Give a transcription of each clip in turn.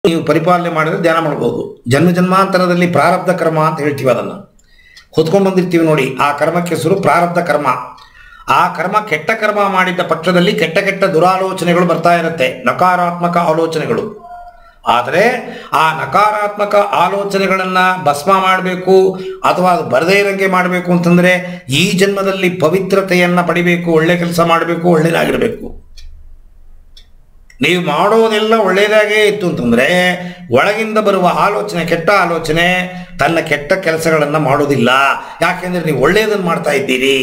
ನೀವು ಪರಿಪಾಲನೆ ಮಾಡಿದ್ರೆ ಧ್ಯಾನ ಮಾಡ್ಬೋದು ಜನ್ಮ ಜನ್ಮಾಂತರದಲ್ಲಿ ಪ್ರಾರಬ್ಧ ಕರ್ಮ ಅಂತ ಹೇಳ್ತೀವಿ ಅದನ್ನು ಹೊತ್ಕೊಂಡು ಬಂದಿರ್ತೀವಿ ನೋಡಿ ಆ ಕರ್ಮಕ್ಕೆ ಹೆಸರು ಪ್ರಾರಬ್ಧ ಕರ್ಮ ಆ ಕರ್ಮ ಕೆಟ್ಟ ಕರ್ಮ ಮಾಡಿದ್ದ ಪಕ್ಷದಲ್ಲಿ ಕೆಟ್ಟ ಕೆಟ್ಟ ದುರಾಲೋಚನೆಗಳು ಬರ್ತಾ ಇರುತ್ತೆ ನಕಾರಾತ್ಮಕ ಆಲೋಚನೆಗಳು ಆದರೆ ಆ ನಕಾರಾತ್ಮಕ ಆಲೋಚನೆಗಳನ್ನು ಭಸ್ಮ ಮಾಡಬೇಕು ಅಥವಾ ಅದು ಬರದೇ ಇರಂಗೆ ಮಾಡಬೇಕು ಅಂತಂದರೆ ಈ ಜನ್ಮದಲ್ಲಿ ಪವಿತ್ರತೆಯನ್ನು ಪಡಿಬೇಕು ಒಳ್ಳೆ ಕೆಲಸ ಮಾಡಬೇಕು ಒಳ್ಳೆಯದಾಗಿರಬೇಕು ನೀವು ಮಾಡೋದೆಲ್ಲ ಒಳ್ಳೆಯದಾಗೇ ಇತ್ತು ಅಂತಂದರೆ ಒಳಗಿಂದ ಬರುವ ಆಲೋಚನೆ ಕೆಟ್ಟ ಆಲೋಚನೆ ತನ್ನ ಕೆಟ್ಟ ಕೆಲಸಗಳನ್ನು ಮಾಡೋದಿಲ್ಲ ಯಾಕೆಂದರೆ ನೀವು ಒಳ್ಳೆಯದನ್ನು ಮಾಡ್ತಾ ಇದ್ದೀರಿ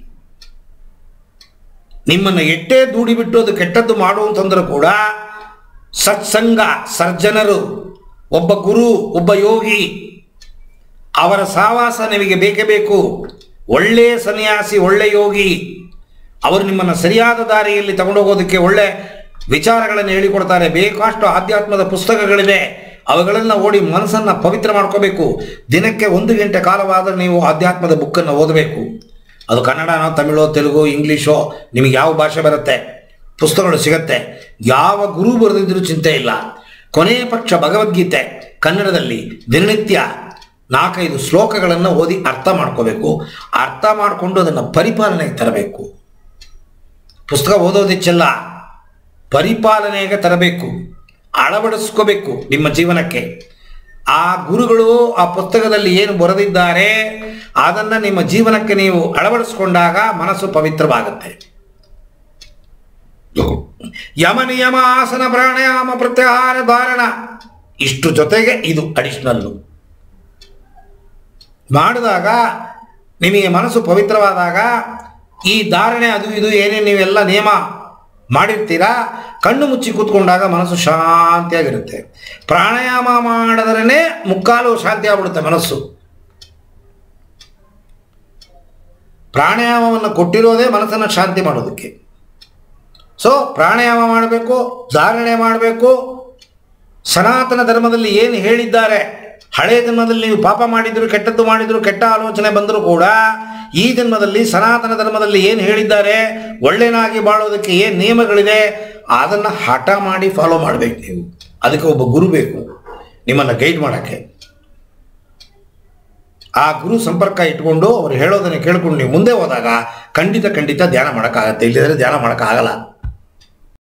ನಿಮ್ಮನ್ನು ಎಟ್ಟೇ ದೂಡಿ ಬಿಟ್ಟು ಅದು ಕೆಟ್ಟದ್ದು ಮಾಡು ಅಂತಂದ್ರೆ ಕೂಡ ಸತ್ಸಂಗ ಸರ್ಜನರು ಒಬ್ಬ ಗುರು ಒಬ್ಬ ಯೋಗಿ ಅವರ ಸಾವಾಸ ನಿಮಗೆ ಬೇಕೇ ಬೇಕು ಒಳ್ಳೆಯ ಸನ್ಯಾಸಿ ಒಳ್ಳೆ ಯೋಗಿ ಅವರು ನಿಮ್ಮನ್ನು ಸರಿಯಾದ ದಾರಿಯಲ್ಲಿ ತಗೊಂಡೋಗೋದಕ್ಕೆ ಒಳ್ಳೆ ವಿಚಾರಗಳನ್ನು ಹೇಳಿಕೊಡ್ತಾರೆ ಬೇಕಷ್ಟು ಆಧ್ಯಾತ್ಮದ ಪುಸ್ತಕಗಳಿವೆ ಅವುಗಳನ್ನು ಓಡಿ ಮನಸ್ಸನ್ನು ಪವಿತ್ರ ಮಾಡ್ಕೋಬೇಕು ದಿನಕ್ಕೆ ಒಂದು ಗಂಟೆ ಕಾಲವಾದರೆ ನೀವು ಆಧ್ಯಾತ್ಮದ ಬುಕ್ಕನ್ನು ಓದಬೇಕು ಅದು ಕನ್ನಡನೋ ತಮಿಳೋ ತೆಲುಗು ಇಂಗ್ಲೀಷೋ ನಿಮಗೆ ಯಾವ ಭಾಷೆ ಬರುತ್ತೆ ಪುಸ್ತಕಗಳು ಸಿಗತ್ತೆ ಯಾವ ಗುರು ಬರೆದಿದ್ರೂ ಚಿಂತೆ ಇಲ್ಲ ಕೊನೆಯ ಪಕ್ಷ ಭಗವದ್ಗೀತೆ ಕನ್ನಡದಲ್ಲಿ ದಿನನಿತ್ಯ ನಾಲ್ಕೈದು ಶ್ಲೋಕಗಳನ್ನು ಓದಿ ಅರ್ಥ ಮಾಡ್ಕೋಬೇಕು ಅರ್ಥ ಮಾಡಿಕೊಂಡು ಅದನ್ನು ಪರಿಪಾಲನೆಗೆ ತರಬೇಕು ಪುಸ್ತಕ ಓದೋದಿಚ್ಚಲ್ಲ ಪರಿಪಾಲನೆಗೆ ತರಬೇಕು ಅಳವಡಿಸ್ಕೋಬೇಕು ನಿಮ್ಮ ಜೀವನಕ್ಕೆ ಆ ಗುರುಗಳು ಆ ಪುಸ್ತಕದಲ್ಲಿ ಏನು ಬರೆದಿದ್ದಾರೆ ಅದನ್ನು ನಿಮ್ಮ ಜೀವನಕ್ಕೆ ನೀವು ಅಳವಡಿಸ್ಕೊಂಡಾಗ ಮನಸ್ಸು ಪವಿತ್ರವಾಗುತ್ತೆ ಯಮ ನಿಯಮ ಆಸನ ಪ್ರಾಣಾಯಾಮ ಪ್ರತ್ಯಾಹಾರ ಧಾರಣ ಇಷ್ಟು ಜೊತೆಗೆ ಇದು ಅಡಿಷನಲ್ಲು ಮಾಡಿದಾಗ ನಿಮಗೆ ಮನಸ್ಸು ಪವಿತ್ರವಾದಾಗ ಈ ಧಾರಣೆ ಅದು ಇದು ಏನೇ ನೀವೆಲ್ಲ ನಿಯಮ ಮಾಡಿರ್ತೀರಾ ಕಣ್ಣು ಮುಚ್ಚಿ ಕೂತ್ಕೊಂಡಾಗ ಮನಸ್ಸು ಶಾಂತಿಯಾಗಿರುತ್ತೆ ಪ್ರಾಣಾಯಾಮ ಮಾಡಿದ್ರೇ ಮುಕ್ಕಾಲು ಶಾಂತಿ ಆಗ್ಬಿಡುತ್ತೆ ಮನಸ್ಸು ಪ್ರಾಣಾಯಾಮವನ್ನು ಕೊಟ್ಟಿರೋದೇ ಮನಸ್ಸನ್ನು ಶಾಂತಿ ಮಾಡೋದಕ್ಕೆ ಸೊ ಪ್ರಾಣಾಯಾಮ ಮಾಡಬೇಕು ಧಾರಣೆ ಮಾಡಬೇಕು ಸನಾತನ ಧರ್ಮದಲ್ಲಿ ಏನು ಹೇಳಿದ್ದಾರೆ ಹಳೆ ಜನ್ಮದಲ್ಲಿ ನೀವು ಪಾಪ ಮಾಡಿದ್ರು ಕೆಟ್ಟದ್ದು ಮಾಡಿದ್ರು ಕೆಟ್ಟ ಆಲೋಚನೆ ಬಂದರೂ ಕೂಡ ಈ ಜನ್ಮದಲ್ಲಿ ಸನಾತನ ಧರ್ಮದಲ್ಲಿ ಏನು ಹೇಳಿದ್ದಾರೆ ಒಳ್ಳೆಯನಾಗಿ ಬಾಳೋದಕ್ಕೆ ಏನು ನಿಯಮಗಳಿದೆ ಅದನ್ನು ಹಠ ಮಾಡಿ ಫಾಲೋ ಮಾಡಬೇಕು ನೀವು ಅದಕ್ಕೆ ಒಬ್ಬ ಗುರು ಬೇಕು ನಿಮ್ಮನ್ನು ಗೈಡ್ ಮಾಡೋಕ್ಕೆ ಆ ಗುರು ಸಂಪರ್ಕ ಇಟ್ಕೊಂಡು ಅವ್ರು ಹೇಳೋದನ್ನು ಕೇಳ್ಕೊಂಡು ನೀವು ಮುಂದೆ ಹೋದಾಗ ಖಂಡಿತ ಖಂಡಿತ ಧ್ಯಾನ ಮಾಡೋಕ್ಕಾಗತ್ತೆ ಇಲ್ಲದಿದ್ರೆ ಧ್ಯಾನ ಮಾಡೋಕ್ಕಾಗಲ್ಲ